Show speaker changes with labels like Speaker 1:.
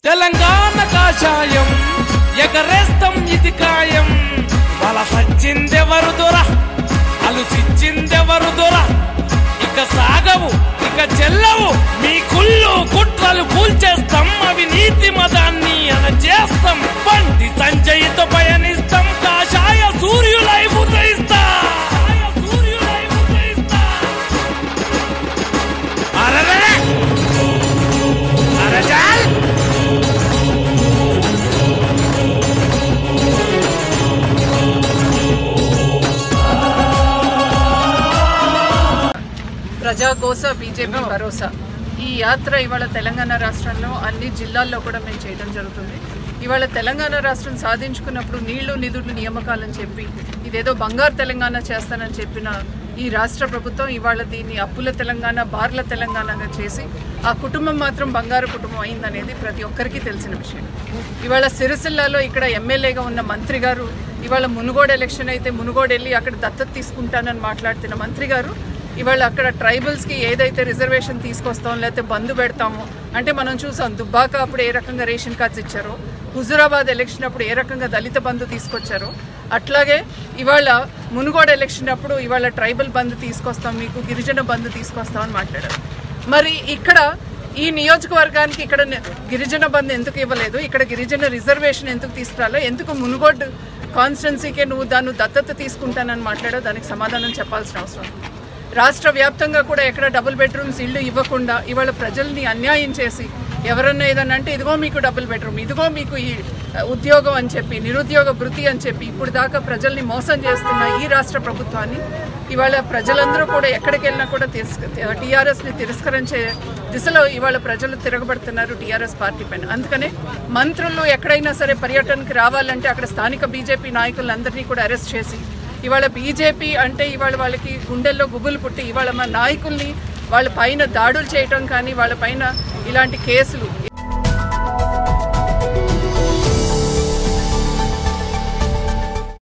Speaker 1: తెలంగాణ కాషాయం ఎగరేస్తం ఇది ఖాయం వాళ్ళ సచ్చిందెవరు దొర అలుసిచ్చిందెవరు దొర ఇక సాగవు ఇక చెల్లవు మీ కుళ్ళు కుట్రలు కూల్చేస్తాం అవి నీతి మదాన్ని చేస్తాం బండి సంజయ్తో పయనిస్తాం కాషాయ సూర్యులై ఉదయిస్తా సూర్యులై ఉదయిస్తా అరరే అరజాల్
Speaker 2: ప్రజాకోస బీజేపీ భరోసా ఈ యాత్ర ఇవాళ తెలంగాణ రాష్ట్రంలో అన్ని జిల్లాల్లో కూడా మేము చేయడం జరుగుతుంది ఇవాళ తెలంగాణ రాష్ట్రం సాధించుకున్నప్పుడు నీళ్లు నిధులు నియామకాలని చెప్పి ఇదేదో బంగారు తెలంగాణ చేస్తానని చెప్పిన ఈ రాష్ట్ర ప్రభుత్వం ఇవాళ దీన్ని అప్పుల తెలంగాణ బార్ల తెలంగాణగా చేసి ఆ కుటుంబం మాత్రం బంగారు కుటుంబం అయిందనేది ప్రతి ఒక్కరికి తెలిసిన విషయం ఇవాళ సిరిసిల్లాలో ఇక్కడ ఎమ్మెల్యేగా ఉన్న మంత్రి గారు ఇవాళ మునుగోడు ఎలక్షన్ అయితే మునుగోడు వెళ్ళి అక్కడ దత్తత తీసుకుంటానని మాట్లాడుతున్న మంత్రి గారు ఇవాళ అక్కడ ట్రైబల్స్కి ఏదైతే రిజర్వేషన్ తీసుకొస్తాం లేకపోతే బంధు పెడతామో అంటే మనం చూసాం దుబ్బాక అప్పుడు ఏ రకంగా రేషన్ కార్డ్స్ ఇచ్చారో హుజురాబాద్ ఎలక్షన్ అప్పుడు ఏ రకంగా దళిత బంధు తీసుకొచ్చారో అట్లాగే ఇవాళ మునుగోడు ఎలక్షన్ అప్పుడు ఇవాళ ట్రైబల్ బంధు తీసుకొస్తాం మీకు గిరిజన బంధు తీసుకొస్తాం అని మాట్లాడారు మరి ఇక్కడ ఈ నియోజకవర్గానికి ఇక్కడ ని- గిరిజన బంధు ఎందుకు ఇవ్వలేదు ఇక్కడ గిరిజన రిజర్వేషన్ ఎందుకు తీసుకురాలో ఎందుకు మునుగోడు కాన్స్టిట్యున్సీకే నువ్వు దాన్ని దత్తత తీసుకుంటానని మాట్లాడావు దానికి సమాధానం చెప్పాల్సిన అవసరం ఉంది. రాష్ట్ర వ్యాప్తంగా కూడా ఎక్కడ డబుల్ బెడ్రూమ్స్ ఇల్లు ఇవ్వకుండా ఇవాళ ప్రజల్ని అన్యాయం చేసి ఎవరన్నా ఏదన్నా అంటే ఇదిగో మీకు డబుల్ బెడ్రూమ్ ఇదిగో మీకు ఈ ఆ, ఉద్యోగం అని చెప్పి నిరుద్యోగ వృత్తి అని చెప్పి ఇప్పుడు దాకా ప్రజల్ని మోసం చేస్తున్న ఈ రాష్ట్ర ప్రభుత్వాన్ని ఇవాళ ప్రజలందరూ కూడా ఎక్కడికి వెళ్ళినా కూడా టీఆర్ఎస్ని తిరస్కరించే దిశలో ఇవాళ ప్రజలు తిరగబడుతున్నారు టీఆర్ఎస్ పార్టీ పైన అందుకనే మంత్రులు ఎక్కడైనా సరే పర్యటనకి రావాలంటే అక్కడ స్థానిక బీజేపీ నాయకులందరినీ కూడా అరెస్ట్ చేసి ఇవాళ బీజేపీ అంటే ఇవాళ వాళ్ళకి గుండెల్లో గుబులు పుట్టి ఇవాళ మా నాయకుల్ని వాళ్ళ పైన దాడులు చేయటం కానీ వాళ్ళ పైన ఇలాంటి కేసులు